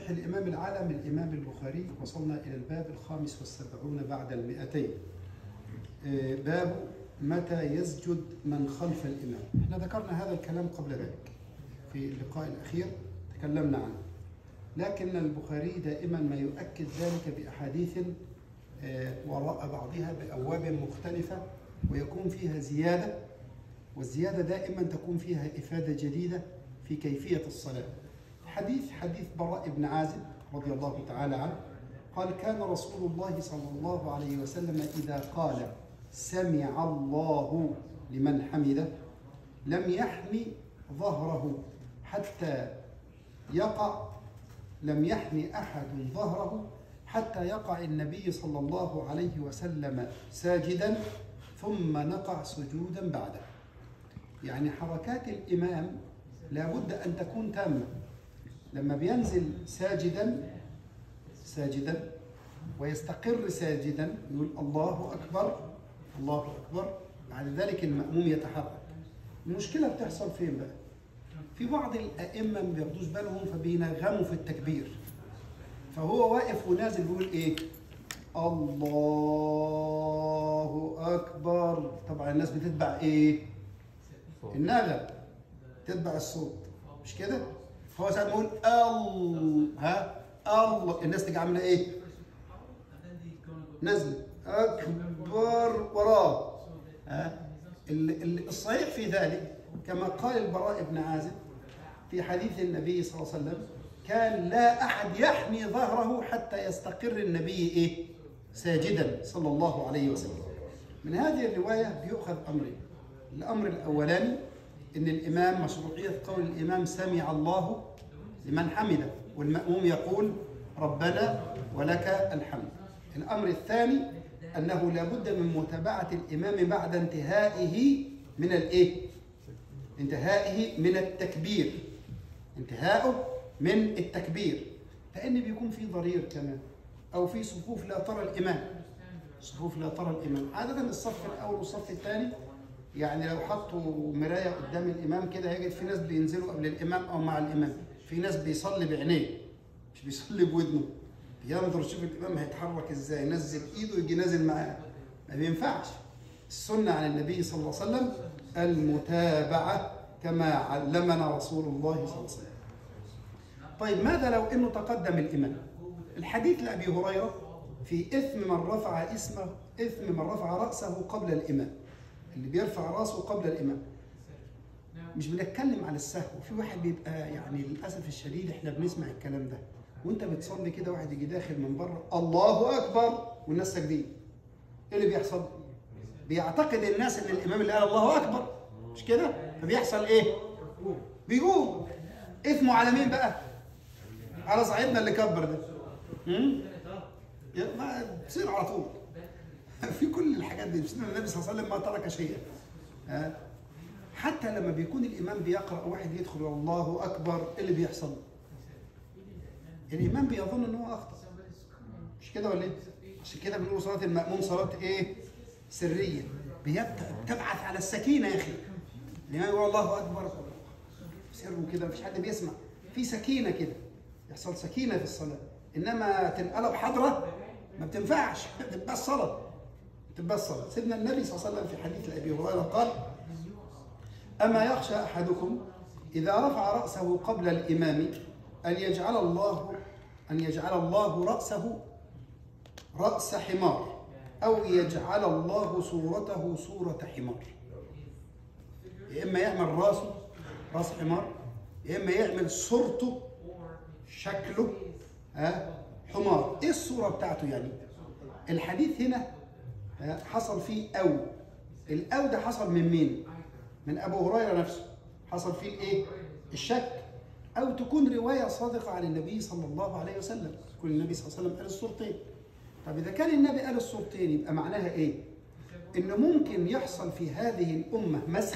صحيح الإمام العالم الإمام البخاري وصلنا إلى الباب الخامس والسبعون بعد المئتين آه، باب متى يسجد من خلف الإمام احنا ذكرنا هذا الكلام قبل ذلك في اللقاء الأخير تكلمنا عنه لكن البخاري دائما ما يؤكد ذلك بأحاديث آه، وراء بعضها بأبواب مختلفة ويكون فيها زيادة والزيادة دائما تكون فيها إفادة جديدة في كيفية الصلاة حديث حديث براء بن عازب رضي الله تعالى عنه قال كان رسول الله صلى الله عليه وسلم إذا قال سمع الله لمن حمده لم يحن ظهره حتى يقع لم يحن أحد ظهره حتى يقع النبي صلى الله عليه وسلم ساجدا ثم نقع سجودا بعده يعني حركات الإمام لابد أن تكون تامة لما بينزل ساجدا ساجدا ويستقر ساجدا يقول الله أكبر الله أكبر بعد ذلك المأموم يتحرك المشكلة بتحصل فين بقى؟ في بعض الأئمة ما بياخدوش بالهم فبينغموا في التكبير فهو واقف ونازل بيقول إيه؟ الله أكبر طبعا الناس بتتبع إيه؟ النغم تتبع الصوت مش كده؟ فهو ساعات ما يقول ال ها الله الناس تيجي عامله ايه؟ نزل اكبر وراه ها ال- ال- الصحيح في ذلك كما قال البراء بن عازب في حديث النبي صلى الله عليه وسلم كان لا احد يحمي ظهره حتى يستقر النبي ايه؟ ساجدا صلى الله عليه وسلم. من هذه الروايه بيؤخذ امرين. الامر الاولاني ان الامام مشروعيه قول الامام سمع الله لمن حمده والماموم يقول ربنا ولك الحمد. الامر الثاني انه لابد من متابعه الامام بعد انتهائه من الايه؟ انتهائه من التكبير. انتهائه من التكبير فان بيكون في ضرير كمان او في صفوف لا ترى الامام صفوف لا ترى الامام عاده الصف الاول والصف الثاني يعني لو حطوا مرايه قدام الامام كده هيجد في ناس بينزلوا قبل الامام او مع الامام في ناس بيصلي بعينيه مش بيصلي بودنه ينظر شوف الامام هيتحرك ازاي ينزل ايده يجي نازل معاه ما بينفعش السنه عن النبي صلى الله عليه وسلم المتابعه كما علمنا رسول الله صلى الله عليه وسلم طيب ماذا لو انه تقدم الامام الحديث لابي هريره في اثم من رفع اسمه اثم من رفع راسه قبل الامام اللي بيرفع راسه قبل الامام مش بنتكلم على السهو في واحد بيبقى يعني للاسف الشديد احنا بنسمع الكلام ده وانت بتصلي كده واحد يجي داخل من بره الله اكبر والناس ساجدين ايه اللي بيحصل بيعتقد الناس ان الامام اللي قال الله اكبر مش كده فبيحصل ايه بيقوم اثمه على مين بقى على صاحبنا اللي كبر ده هم؟ يا- ما تصير على طول في كل الحاجات دي مش النبي صلى الله عليه وسلم ما ترك شيئا ها؟ حتى لما بيكون الامام بيقرا واحد يدخل الله اكبر ايه اللي بيحصل؟ الامام بيظن ان هو اخطا مش كده ولا ايه؟ عشان كده بنقول صلاه الماموم صلاه ايه؟ سريه بيبت- بتبعث على السكينه يا اخي الامام يقول الله اكبر سر كده مفيش حد بيسمع في سكينه كده يحصل سكينه في الصلاه انما تنقلب حضره ما بتنفعش تبقى الصلاه تبقى الصلاه سيدنا النبي صلى الله عليه وسلم في حديث لابي هريره قال اما يخشى احدكم اذا رفع راسه قبل الامام ان يجعل الله ان يجعل الله راسه راس حمار او يجعل الله صورته صوره حمار يا اما يعمل راسه راس حمار يا اما يعمل صورته شكله ها حمار ايه الصوره بتاعته يعني الحديث هنا ها، حصل فيه او الاو ده حصل من مين من ابو هريره نفسه حصل فيه الايه الشك او تكون روايه صادقه عن النبي صلى الله عليه وسلم يكون النبي صلى الله عليه وسلم قال الصورتين طب اذا كان النبي قال الصورتين يبقى معناها ايه انه ممكن يحصل في هذه الامه مسخ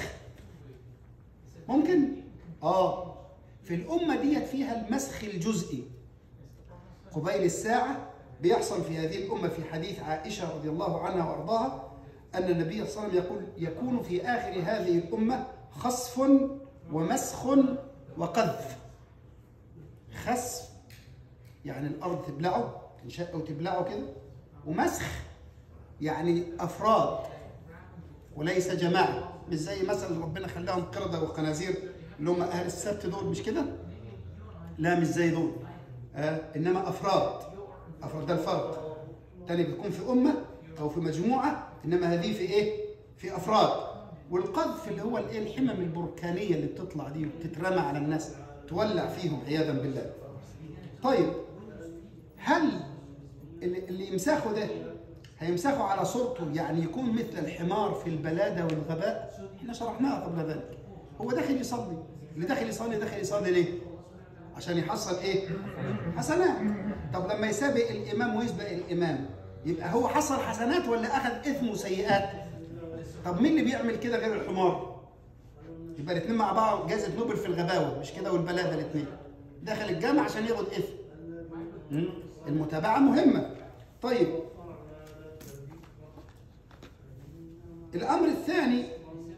ممكن اه في الامه ديت فيها المسخ الجزئي قبيل الساعه بيحصل في هذه الامه في حديث عائشه رضي الله عنها وارضاها ان النبي صلى الله عليه وسلم يقول يكون في اخر هذه الامه خسف ومسخ وقذف خسف يعني الارض تبلعه تنشق وتبلعه كده ومسخ يعني افراد وليس جماعه مش زي مثلا ربنا خلاهم قرده وخنازير اللي هم اهل السبت دول مش كده؟ لا مش زي دول آه انما افراد افراد ده الفرد تاني بيكون في امه او في مجموعه انما هذه في ايه؟ في افراد والقذف اللي هو الايه الحمم البركانيه اللي بتطلع دي وبتترمى على الناس تولع فيهم عياذا بالله. طيب هل اللي اللي يمسخه ده هيمسخه على صورته يعني يكون مثل الحمار في البلاده والغباء؟ احنا شرحناها قبل ذلك. هو داخل يصلي، اللي داخل يصلي داخل يصلي ليه؟ عشان يحصل ايه؟ حسنات. طب لما يسابق الامام ويسبق الامام يبقى هو حصل حسنات ولا اخذ اثم وسيئات؟ طب مين اللي بيعمل كده غير الحمار؟ يبقى الاثنين مع بعض جائزة نوبل في الغباوة مش كده والبلادة الاثنين. داخل الجامع عشان ياخد اثم. مم؟ المتابعة مهمة. طيب الأمر الثاني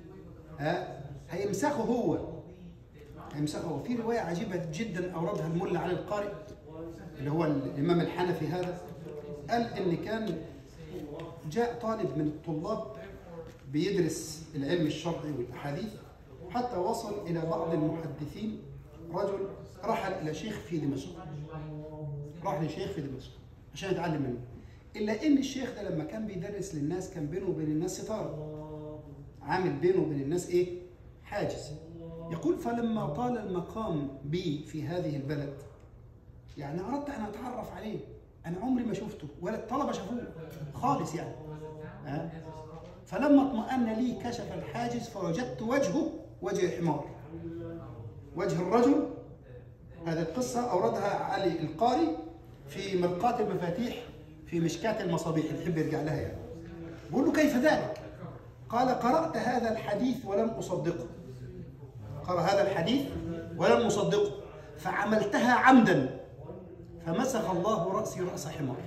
ها هيمسخه هو هيمسخه هو في رواية عجيبة جدا أوردها الملا علي القارئ اللي هو الإمام الحنفي هذا قال إن كان جاء طالب من الطلاب بيدرس العلم الشرعي والأحاديث حتى وصل إلى بعض المحدثين رجل رحل إلى شيخ في دمشق راح لشيخ في دمشق عشان يتعلم منه إلا إن الشيخ ده لما كان بيدرس للناس كان بينه وبين الناس ستارة عامل بينه وبين الناس إيه؟ حاجز يقول فلما طال المقام بي في هذه البلد يعني أردت أن أتعرف عليه أنا عمري ما شفته ولا الطلبة شافوه خالص يعني ها؟ فلما اطمأن لي كشف الحاجز فوجدت وجهه وجه حمار وجه الرجل هذه القصة أوردها علي القاري في مرقاة المفاتيح في مشكاة المصابيح اللي يحب يرجع لها يعني بقول له كيف ذلك؟ قال قرأت هذا الحديث ولم أصدقه قرأ هذا الحديث ولم أصدقه فعملتها عمدا فمسخ الله رأسي رأس حمار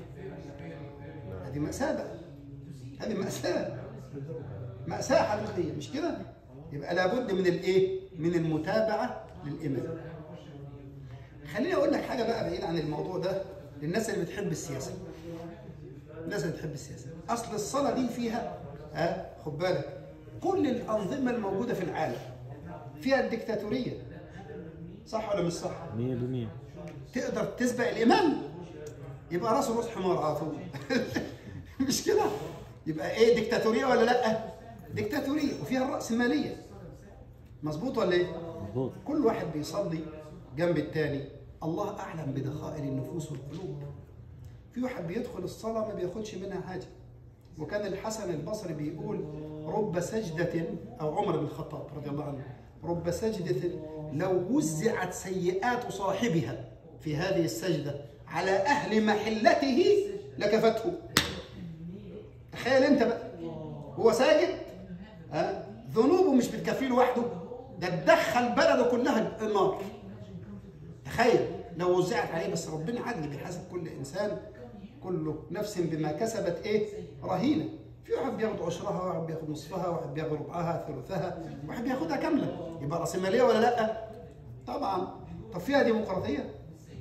هذه مأساة بقى هذه مأساة مأساة حقيقية مش كده؟ يبقى لابد من الايه؟ من المتابعة للإمام. خليني أقول لك حاجة بقى بعيد عن الموضوع ده للناس اللي بتحب السياسة. الناس اللي بتحب السياسة. أصل الصلاة دي فيها ها خد بالك كل الأنظمة الموجودة في العالم فيها الدكتاتورية. صح ولا مش صح؟ 100% تقدر تسبق الإمام يبقى راسه راس حمار على طول. مش كده؟ يبقى ايه ديكتاتوريه ولا لا؟ ديكتاتوريه وفيها الرأسمالية. مظبوط ولا ايه؟ مظبوط كل واحد بيصلي جنب التاني الله اعلم بدخائل النفوس والقلوب. في واحد بيدخل الصلاة ما بياخدش منها حاجة. وكان الحسن البصري بيقول رب سجدة أو عمر بن الخطاب رضي الله عنه رب سجدة لو وزعت سيئات صاحبها في هذه السجدة على أهل محلته لكفته تخيل أنت بقى هو ساجد ها ذنوبه مش بتكفيه لوحده ده تدخل بلده كلها النار تخيل لو وزعت عليه بس ربنا عدل بيحاسب كل انسان كل نفس بما كسبت ايه رهينه في واحد بياخد عشرها واحد بياخد نصفها واحد بياخد ربعها ثلثها واحد بياخدها كامله يبقى راسماليه ولا لا طبعا طب فيها ديمقراطيه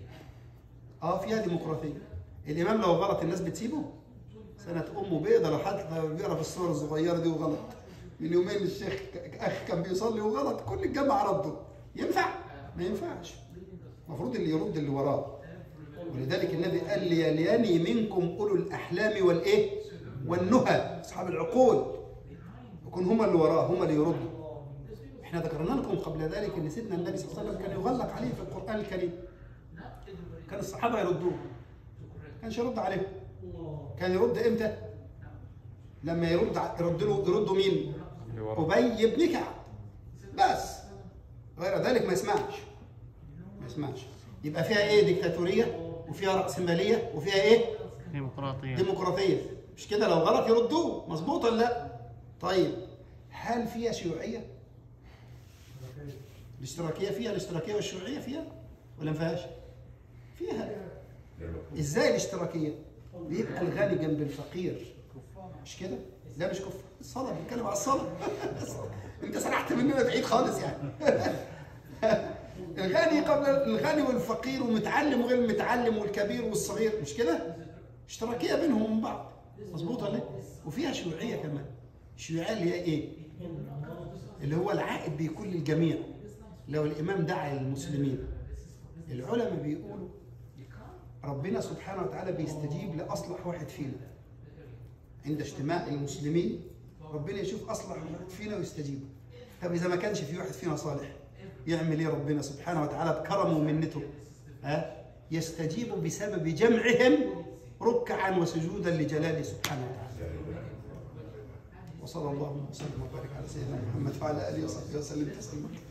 اه فيها ديمقراطيه الامام لو غلط الناس بتسيبه سنة أمه بيضة لو حد بيقرا في الصورة الصغيرة دي وغلط من يومين الشيخ أخ كان بيصلي وغلط كل الجامعة ردوا ينفع؟ ما ينفعش المفروض اللي يرد اللي وراه ولذلك النبي قال ليليني منكم أولو الأحلام والإيه؟ والنهى أصحاب العقول يكون هم اللي وراه هم اللي يردوا احنا ذكرنا لكم قبل ذلك ان سيدنا النبي صلى الله عليه وسلم كان يغلق عليه في القرآن الكريم كان الصحابة يردوه كانش يرد عليهم كان يرد امتى؟ لما يرد ع- يرد له يردوا مين؟ اللي ورا ابي بن كعب بس غير ذلك ما يسمعش ما يسمعش يبقى فيها ايه ديكتاتوريه وفيها راسماليه وفيها ايه ديمقراطية ديمقراطيه مش كده لو غلط يردوه مظبوط ولا لا طيب هل فيها شيوعيه الاشتراكيه فيها الاشتراكيه والشيوعيه فيها ولا ما فيهاش فيها ازاي الاشتراكيه بيبقى الغني جنب الفقير مش كده لا مش كفر الصلاه بنتكلم على الصلاه انت سرحت مننا بعيد خالص يعني الغني قبل الغني والفقير ومتعلم وغير متعلم والكبير والصغير مش كده؟ اشتراكيه بينهم وبين بعض مظبوط ولا إيه؟ وفيها شيوعيه كمان الشيوعيه اللي هي ايه؟ اللي هو العائد بيكون للجميع لو الامام دعا للمسلمين العلماء بيقولوا ربنا سبحانه وتعالى بيستجيب لاصلح واحد فينا عند اجتماع المسلمين ربنا يشوف اصلح واحد فينا ويستجيب طب اذا ما كانش في واحد فينا صالح يعمل ايه ربنا سبحانه وتعالى بكرمه ومنته ها يستجيب بسبب جمعهم ركعا وسجودا لجلاله سبحانه وتعالى وصلى الله وسلم وبارك على سيدنا محمد وعلى اله وصحبه وسلم تسليما